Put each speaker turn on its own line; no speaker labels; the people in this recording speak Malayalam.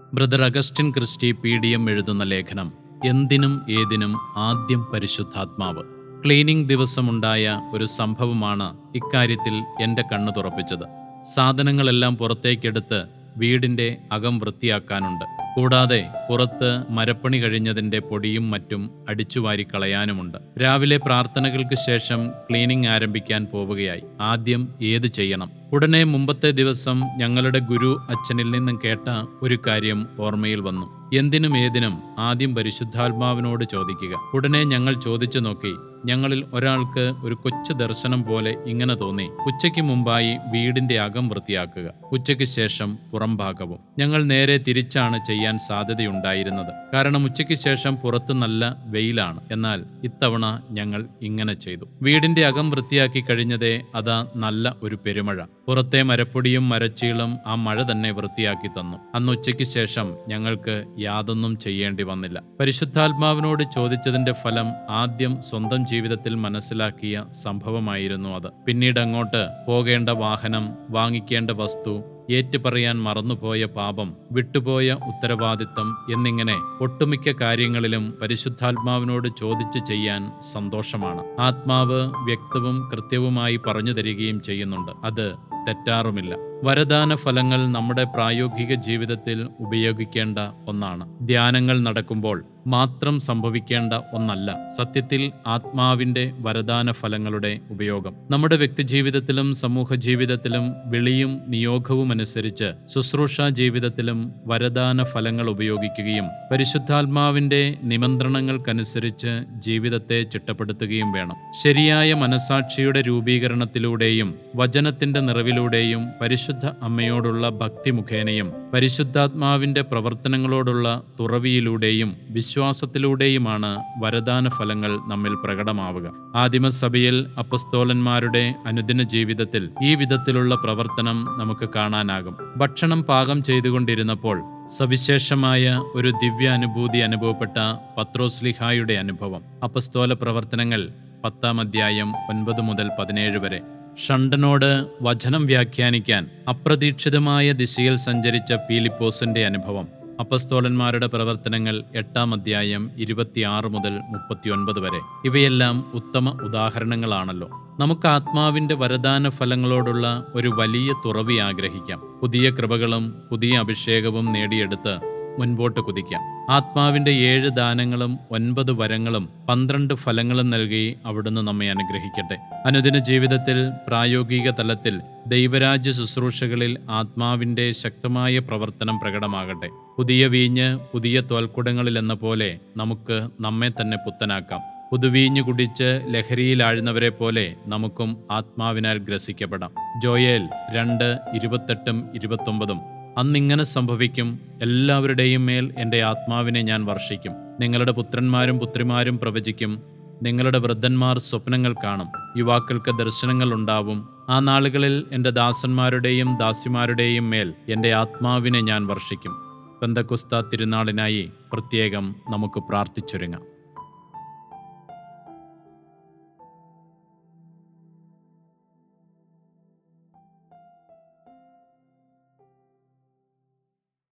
brother Augustine Christy P D M എഴുതുന്ന ലേഖനം എന്തിനും ഏതിനും ആദ്യം പരിശുദ്ധാത്മാവ് ക്ലീനിംഗ് ദിവസമുണ്ടായ ഒരു സംഭവമാണ് ഇക്കാര്യത്തിൽ എൻ്റെ കണ്ണു തുറപ്പിച്ചത് സാധനങ്ങളെല്ലാം പുറത്തേക്കെടുത്ത് വീടിൻ്റെ അകം വൃത്തിയാക്കാനുണ്ട് കൂടാതെ പുറത്ത് മരപ്പണി കഴിഞ്ഞതിൻ്റെ പൊടിയും മറ്റും അടിച്ചുവാരി കളയാനുമുണ്ട് രാവിലെ പ്രാർത്ഥനകൾക്ക് ശേഷം ക്ലീനിംഗ് ആരംഭിക്കാൻ പോവുകയായി ആദ്യം ഏത് ചെയ്യണം ഉടനെ മുമ്പത്തെ ദിവസം ഞങ്ങളുടെ ഗുരു അച്ഛനിൽ നിന്നും കേട്ട ഒരു കാര്യം ഓർമ്മയിൽ വന്നു എന്തിനും ഏതിനും ആദ്യം പരിശുദ്ധാത്മാവിനോട് ചോദിക്കുക ഉടനെ ഞങ്ങൾ ചോദിച്ചു നോക്കി ഞങ്ങളിൽ ഒരാൾക്ക് ഒരു കൊച്ചു ദർശനം പോലെ ഇങ്ങനെ തോന്നി ഉച്ചയ്ക്ക് മുമ്പായി വീടിന്റെ അകം വൃത്തിയാക്കുക ഉച്ചയ്ക്ക് ശേഷം പുറംഭാഗവും ഞങ്ങൾ നേരെ തിരിച്ചാണ് ചെയ്യാൻ സാധ്യതയുണ്ടായിരുന്നത് കാരണം ഉച്ചയ്ക്ക് ശേഷം പുറത്ത് നല്ല വെയിലാണ് എന്നാൽ ഇത്തവണ ഞങ്ങൾ ഇങ്ങനെ ചെയ്തു വീടിന്റെ അകം വൃത്തിയാക്കി കഴിഞ്ഞതേ അതാ നല്ല ഒരു പെരുമഴ പുറത്തെ മരപ്പൊടിയും മരച്ചീളും ആ മഴ തന്നെ വൃത്തിയാക്കി തന്നു അന്ന് ഉച്ചയ്ക്ക് ശേഷം ഞങ്ങൾക്ക് യാതൊന്നും ചെയ്യേണ്ടി വന്നില്ല പരിശുദ്ധാത്മാവിനോട് ചോദിച്ചതിന്റെ ഫലം ആദ്യം സ്വന്തം ജീവിതത്തിൽ മനസ്സിലാക്കിയ സംഭവമായിരുന്നു അത് പിന്നീട് അങ്ങോട്ട് പോകേണ്ട വാഹനം വാങ്ങിക്കേണ്ട വസ്തു ഏറ്റുപറയാൻ മറന്നുപോയ പാപം വിട്ടുപോയ ഉത്തരവാദിത്തം എന്നിങ്ങനെ ഒട്ടുമിക്ക കാര്യങ്ങളിലും പരിശുദ്ധാത്മാവിനോട് ചോദിച്ചു ചെയ്യാൻ സന്തോഷമാണ് ആത്മാവ് വ്യക്തവും കൃത്യവുമായി പറഞ്ഞു തരികയും ചെയ്യുന്നുണ്ട് അത് തെറ്റാറുമില്ല വരദാന ഫലങ്ങൾ നമ്മുടെ പ്രായോഗിക ജീവിതത്തിൽ ഉപയോഗിക്കേണ്ട ഒന്നാണ് ധ്യാനങ്ങൾ നടക്കുമ്പോൾ മാത്രം സംഭവിക്കേണ്ട ഒന്നല്ല സത്യത്തിൽ ആത്മാവിന്റെ വരദാന ഫലങ്ങളുടെ ഉപയോഗം നമ്മുടെ വ്യക്തിജീവിതത്തിലും സമൂഹ ജീവിതത്തിലും വിളിയും നിയോഗവും അനുസരിച്ച് ശുശ്രൂഷ ജീവിതത്തിലും വരദാന ഫലങ്ങൾ ഉപയോഗിക്കുകയും പരിശുദ്ധാത്മാവിന്റെ നിമന്ത്രണങ്ങൾക്കനുസരിച്ച് ജീവിതത്തെ ചിട്ടപ്പെടുത്തുകയും വേണം ശരിയായ മനസാക്ഷിയുടെ രൂപീകരണത്തിലൂടെയും വചനത്തിന്റെ നിറവിലൂടെയും പരിശുദ്ധ അമ്മയോടുള്ള ഭക്തി മുഖേനയും പരിശുദ്ധാത്മാവിന്റെ പ്രവർത്തനങ്ങളോടുള്ള തുറവിയിലൂടെയും വിശ്വാസത്തിലൂടെയുമാണ് വരദാന ഫലങ്ങൾ നമ്മിൽ പ്രകടമാവുക ആദിമസഭയിൽ അപ്പസ്തോലന്മാരുടെ അനുദിന ജീവിതത്തിൽ ഈ വിധത്തിലുള്ള പ്രവർത്തനം നമുക്ക് കാണാനാകും ഭക്ഷണം പാകം ചെയ്തുകൊണ്ടിരുന്നപ്പോൾ സവിശേഷമായ ഒരു ദിവ്യ അനുഭൂതി അനുഭവപ്പെട്ട പത്രോസ്ലിഹായുടെ അനുഭവം അപ്പസ്തോല പ്രവർത്തനങ്ങൾ പത്താം അധ്യായം ഒൻപത് മുതൽ പതിനേഴ് വരെ ഷണ്ടനോട് വചനം വ്യാഖ്യാനിക്കാൻ അപ്രതീക്ഷിതമായ ദിശയിൽ സഞ്ചരിച്ച പീലിപ്പോസിന്റെ അനുഭവം അപ്പസ്തോലന്മാരുടെ പ്രവർത്തനങ്ങൾ എട്ടാം അധ്യായം ഇരുപത്തിയാറ് മുതൽ മുപ്പത്തിയൊൻപത് വരെ ഇവയെല്ലാം ഉത്തമ ഉദാഹരണങ്ങളാണല്ലോ നമുക്ക് ആത്മാവിന്റെ വരദാന ഫലങ്ങളോടുള്ള ഒരു വലിയ തുറവി ആഗ്രഹിക്കാം പുതിയ കൃപകളും പുതിയ അഭിഷേകവും നേടിയെടുത്ത് മുൻപോട്ട് കുതിക്കാം ആത്മാവിന്റെ ഏഴ് ദാനങ്ങളും ഒൻപത് വരങ്ങളും പന്ത്രണ്ട് ഫലങ്ങളും നൽകി അവിടുന്ന് നമ്മെ അനുഗ്രഹിക്കട്ടെ അനുദിന ജീവിതത്തിൽ പ്രായോഗിക തലത്തിൽ ദൈവരാജ്യ ശുശ്രൂഷകളിൽ ആത്മാവിന്റെ ശക്തമായ പ്രവർത്തനം പ്രകടമാകട്ടെ പുതിയ വീഞ്ഞ് പുതിയ തോൽക്കുടങ്ങളിൽ എന്ന പോലെ നമുക്ക് നമ്മെ തന്നെ പുത്തനാക്കാം പുതുവീഞ്ഞു കുടിച്ച് ലഹരിയിലാഴുന്നവരെ പോലെ നമുക്കും ആത്മാവിനാൽ ഗ്രസിക്കപ്പെടാം ജോയേൽ രണ്ട് ഇരുപത്തെട്ടും ഇരുപത്തൊമ്പതും അന്നിങ്ങനെ സംഭവിക്കും എല്ലാവരുടെയും മേൽ എൻ്റെ ആത്മാവിനെ ഞാൻ വർഷിക്കും നിങ്ങളുടെ പുത്രന്മാരും പുത്രിമാരും പ്രവചിക്കും നിങ്ങളുടെ വൃദ്ധന്മാർ സ്വപ്നങ്ങൾ കാണും യുവാക്കൾക്ക് ദർശനങ്ങൾ ഉണ്ടാവും ആ നാളുകളിൽ എൻ്റെ ദാസന്മാരുടെയും ദാസിമാരുടെയും മേൽ എൻ്റെ ആത്മാവിനെ ഞാൻ വർഷിക്കും പെന്തക്കുസ്ത തിരുനാളിനായി പ്രത്യേകം നമുക്ക് പ്രാർത്ഥിച്ചൊരുങ്ങാം